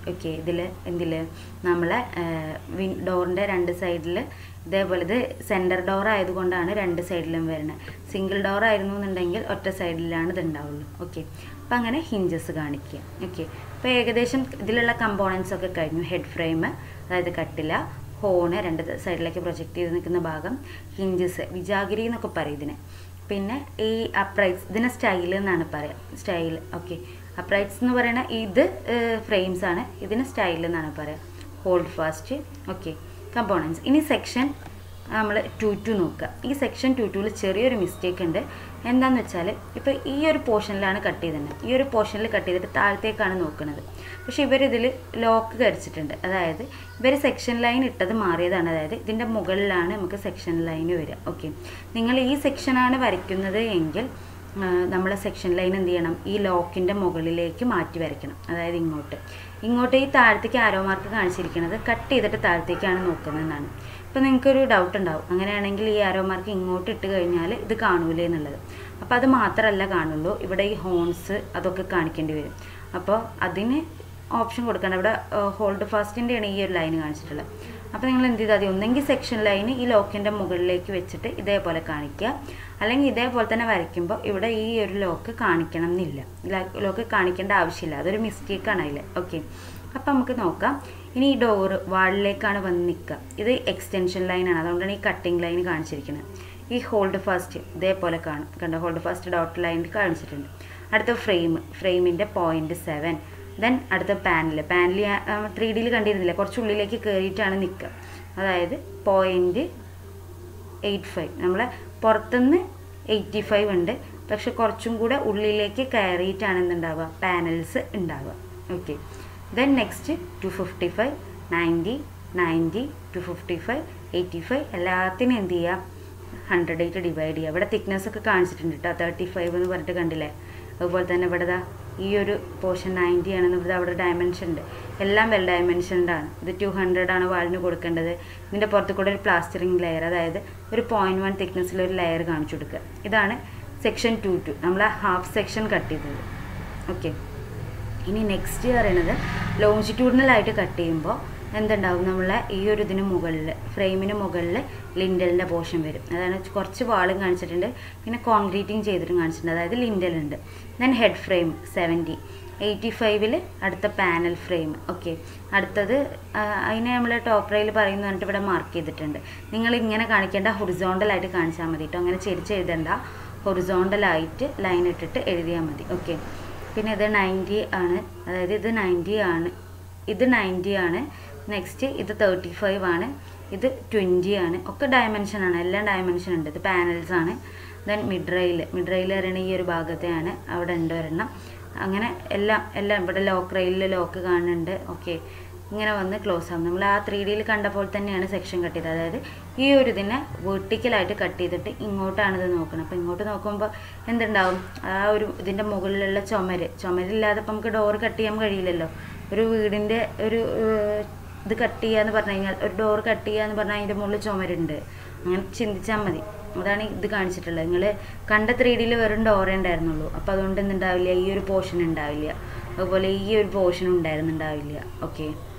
ഓക്കെ ഇതിൽ എന്തിൽ നമ്മളെ വിൻ ഡോറിൻ്റെ രണ്ട് സൈഡിൽ ഇതേപോലെ ഇത് സെൻറ്റർ ഡോർ ആയതുകൊണ്ടാണ് രണ്ട് സൈഡിലും വരുന്നത് സിംഗിൾ ഡോർ ആയിരുന്നു എന്നുണ്ടെങ്കിൽ ഒറ്റ സൈഡിലാണ് ഇത് ഉണ്ടാവുള്ളൂ ഓക്കെ അപ്പം അങ്ങനെ ഹിഞ്ചസ് കാണിക്കുക ഓക്കെ അപ്പോൾ ഏകദേശം ഇതിലുള്ള കമ്പോണൻസ് ഒക്കെ കഴിഞ്ഞു ഹെഡ് ഫ്രെയിം അതായത് കട്ടില ഹോണ് രണ്ട് സൈഡിലേക്ക് പ്രൊജക്റ്റ് ചെയ്ത് നിൽക്കുന്ന ഭാഗം ഹിഞ്ചസ് വിജാഗിരി എന്നൊക്കെ പറയും ഇതിനെ പിന്നെ ഈ അപ്രൈറ്റ്സ് ഇതിനെ സ്റ്റൈൽ എന്നാണ് പറയുക സ്റ്റൈൽ ഓക്കെ അപ്രൈറ്റ്സ് എന്ന് പറയുന്ന ഇത് ഫ്രെയിംസ് ആണ് ഇതിന് സ്റ്റൈൽ എന്നാണ് പറയുക ഹോൾഡ് ഫാസ്റ്റ് ഓക്കെ കമ്പോണൻസ് ഇനി സെക്ഷൻ നമ്മൾ ടു ടു നോക്കുക ഈ സെക്ഷൻ ടു ടുവിൽ ചെറിയൊരു മിസ്റ്റേക്ക് ഉണ്ട് എന്താണെന്ന് വെച്ചാൽ ഇപ്പോൾ ഈ ഒരു പോർഷനിലാണ് കട്ട് ചെയ്തിട്ടുണ്ട് ഈ ഒരു പോർഷനിൽ കട്ട് ചെയ്തിട്ട് താഴത്തേക്കാണ് നോക്കുന്നത് പക്ഷേ ഇവരിതിൽ ലോക്ക് കരിച്ചിട്ടുണ്ട് അതായത് ഇവർ സെക്ഷൻ ലൈൻ ഇട്ടത് മാറിയതാണ് അതായത് ഇതിൻ്റെ മുകളിലാണ് നമുക്ക് സെക്ഷൻ ലൈൻ വരിക ഓക്കെ നിങ്ങൾ ഈ സെക്ഷനാണ് വരയ്ക്കുന്നത് എങ്കിൽ നമ്മൾ സെക്ഷൻ ലൈൻ എന്ത് ചെയ്യണം ഈ ലോക്കിൻ്റെ മുകളിലേക്ക് മാറ്റി വരയ്ക്കണം അതായത് ഇങ്ങോട്ട് ഇങ്ങോട്ട് ഈ താഴത്തേക്ക് ആരോ മാർക്ക് കാണിച്ചിരിക്കുന്നത് കട്ട് ചെയ്തിട്ട് താഴത്തേക്കാണ് നോക്കുന്നതെന്നാണ് ഇപ്പോൾ നിങ്ങൾക്കൊരു ഡൗട്ട് ഉണ്ടാവും അങ്ങനെയാണെങ്കിൽ ഈ ആരോ മാർക്ക് ഇങ്ങോട്ട് ഇട്ട് കഴിഞ്ഞാൽ ഇത് കാണൂലേ എന്നുള്ളത് അപ്പോൾ അത് മാത്രമല്ല കാണുള്ളൂ ഇവിടെ ഈ ഹോൺസ് അതൊക്കെ കാണിക്കേണ്ടി വരും അപ്പോൾ അതിന് ഓപ്ഷൻ കൊടുക്കണം ഇവിടെ ഹോൾഡ് ഫാസ്റ്റിൻ്റെയാണ് ഈ ഒരു ലൈൻ കാണിച്ചിട്ടുള്ളത് അപ്പോൾ നിങ്ങൾ എന്ത് ചെയ്താൽ മതി ഒന്നെങ്കിൽ സെക്ഷൻ ലൈൻ ഈ ലോക്കിൻ്റെ മുകളിലേക്ക് വെച്ചിട്ട് ഇതേപോലെ കാണിക്കുക അല്ലെങ്കിൽ ഇതേപോലെ തന്നെ വരയ്ക്കുമ്പോൾ ഇവിടെ ഈ ഒരു ലോക്ക് കാണിക്കണം എന്നില്ല ലോക്ക് കാണിക്കേണ്ട ആവശ്യമില്ല അതൊരു മിസ്റ്റേക്കാണ് അതിൽ ഓക്കെ അപ്പം നമുക്ക് നോക്കാം ഇനി ഈ ഡോറ് വാളിലേക്കാണ് വന്ന് നിൽക്കുക ഇത് എക്സ്റ്റൻഷൻ ലൈനാണ് അതുകൊണ്ടാണ് ഈ കട്ടിങ് ലൈൻ കാണിച്ചിരിക്കുന്നത് ഈ ഹോൾഡ് ഫാസ്റ്റ് ഇതേപോലെ കാണും കണ്ടോ ഹോൾഡ് ഫാസ്റ്റ് ഡോട്ട് ലൈൻ കാണിച്ചിട്ടുണ്ട് അടുത്ത ഫ്രെയിം ഫ്രെയിമിൻ്റെ പോയിൻറ്റ് സെവൻ ദെൻ അടുത്ത പാനൽ പാനൽ ത്രീ ഡിയിൽ കണ്ടിരുന്നില്ല കുറച്ച് ഉള്ളിലേക്ക് കയറിയിട്ടാണ് നിൽക്കുക അതായത് പോയിൻറ്റ് എയ്റ്റ് ഫൈവ് നമ്മളെ പുറത്തുനിന്ന് എയ്റ്റി ഫൈവ് ഉണ്ട് പക്ഷെ കുറച്ചും കൂടെ ഉള്ളിലേക്ക് കയറിയിട്ടാണ് എന്തുണ്ടാവുക പാനൽസ് ഉണ്ടാവുക okay then next two fifty five ninety ninety two fifty five eighty five എല്ലാത്തിനും എന്ത് ചെയ്യുക ഹൺഡ്രഡ് ആയിട്ട് ഡിവൈഡ് ചെയ്യുക ഇവിടെ തിക്നെസ് ഒക്കെ കാണിച്ചിട്ടുണ്ട് കേട്ടോ തേർട്ടി ഫൈവ് എന്ന് പറഞ്ഞിട്ട് കണ്ടില്ലേ അതുപോലെ തന്നെ ഇവിടെ ദാ ഈ ഒരു പോർഷൻ നയൻറ്റി ആണെന്ന് ഇവിടെ അവിടെ ഡയമെൻഷൻ ഉണ്ട് എല്ലാം വെൽ ഡയമെൻഷൻഡ് ആണ് ഇത് ടു ഹൺഡ്രഡ് ആണ് വാളിന് കൊടുക്കേണ്ടത് ഇതിൻ്റെ പുറത്ത് കൂടെ ഒരു പ്ലാസ്റ്ററിങ് ലെയർ അതായത് ഒരു പോയിൻറ്റ് വൺ തിക്നെസ്സിൽ ഒരു ലെയർ കാണിച്ചു കൊടുക്കുക ഇതാണ് സെക്ഷൻ ടു ടു നമ്മൾ ഹാഫ് സെക്ഷൻ കട്ട് ചെയ്തത് ഓക്കെ ഇനി നെക്സ്റ്റ് പറയുന്നത് ലോഞ്ചിറ്റ്യൂഡിനലായിട്ട് കട്ട് ചെയ്യുമ്പോൾ എന്തുണ്ടാവും നമ്മളെ ഈ ഒരു ഇതിന് മുകളിൽ ഫ്രെയിമിന് മുകളിൽ ലിൻഡലിൻ്റെ പോർഷൻ വരും അതാണ് കുറച്ച് വാളും കാണിച്ചിട്ടുണ്ട് പിന്നെ കോൺക്രീറ്റിങ് ചെയ്തിട്ടും കാണിച്ചിട്ടുണ്ട് അതായത് ലിൻഡൽ ഉണ്ട് then head frame seventy eighty ഫൈവിൽ അടുത്ത പാനൽ ഫ്രെയിം ഓക്കെ അടുത്തത് അതിനെ നമ്മൾ ടോപ്പ് റൈൽ പറയുന്നു പറഞ്ഞിട്ട് ഇവിടെ മാർക്ക് ചെയ്തിട്ടുണ്ട് നിങ്ങൾ ഇങ്ങനെ കാണിക്കേണ്ട ഹൊറിസോണ്ടലായിട്ട് കാണിച്ചാൽ മതി കേട്ടോ അങ്ങനെ ചെരിച്ച് എഴുതണ്ട ഹൊറിസോണ്ടലായിട്ട് ലൈൻ ഇട്ടിട്ട് എഴുതിയാൽ മതി ഓക്കെ പിന്നെ ഇത് നയൻറ്റി ആണ് അതായത് ഇത് നയൻറ്റി ആണ് ഇത് നയൻറ്റി ആണ് നെക്സ്റ്റ് ഇത് തേർട്ടി ഫൈവ് ആണ് ഇത് ട്വൻറ്റി ആണ് ഒക്കെ ഡയമെൻഷൻ ആണ് എല്ലാം ഡയമെൻഷൻ ഉണ്ട് ഇത് പാനൽസ് ആണ് then mid rail mid rail പറയുന്ന ഈ ഒരു ഭാഗത്തെയാണ് അവിടെ ഉണ്ട് ഒരെണ്ണം അങ്ങനെ എല്ലാം എല്ലാം ഇവിടെ ലോക്ക് റെയിലിൽ ലോക്ക് കാണുന്നുണ്ട് ഓക്കെ ഇങ്ങനെ വന്ന് ക്ലോസ് ആവും നമ്മൾ ആ ത്രീ ഡിയിൽ കണ്ടപ്പോൾ തന്നെയാണ് സെക്ഷൻ കട്ട് ചെയ്തത് അതായത് ഈ ഒരു ഇതിനെ വെർട്ടിക്കലായിട്ട് കട്ട് ചെയ്തിട്ട് ഇങ്ങോട്ടാണ് ഇത് നോക്കണം അപ്പോൾ ഇങ്ങോട്ട് നോക്കുമ്പോൾ എന്തുണ്ടാവും ആ ഒരു ഇതിൻ്റെ മുകളിലുള്ള ചുമര് ചുമരില്ലാതെ ഇപ്പം നമുക്ക് ഡോർ കട്ട് ചെയ്യാൻ കഴിയില്ലല്ലോ ഒരു വീടിൻ്റെ ഒരു ഏഹ്, ഇത് കട്ട് ചെയ്യാന്ന് പറഞ്ഞു കഴിഞ്ഞാൽ ഒരു ഡോർ കട്ട് ചെയ്യാന്ന് പറഞ്ഞാൽ അതിൻ്റെ മുകളിൽ ചുമരുണ്ട് അങ്ങനെ ചിന്തിച്ചാൽ മതി അതാണ് ഇത് കാണിച്ചിട്ടുള്ളത് നിങ്ങൾ കണ്ട ത്രീ ഡിയിൽ വെറും ഡോറേ ഉണ്ടായിരുന്നുള്ളൂ അപ്പോൾ അതുകൊണ്ട് എന്തുണ്ടാവില്ല ഈ ഒരു പോർഷൻ ഉണ്ടാവില്ല അതുപോലെ ഈ ഒരു പോർഷൻ ഉണ്ടായിരുന്നുണ്ടാവില്ല ഓക്കെ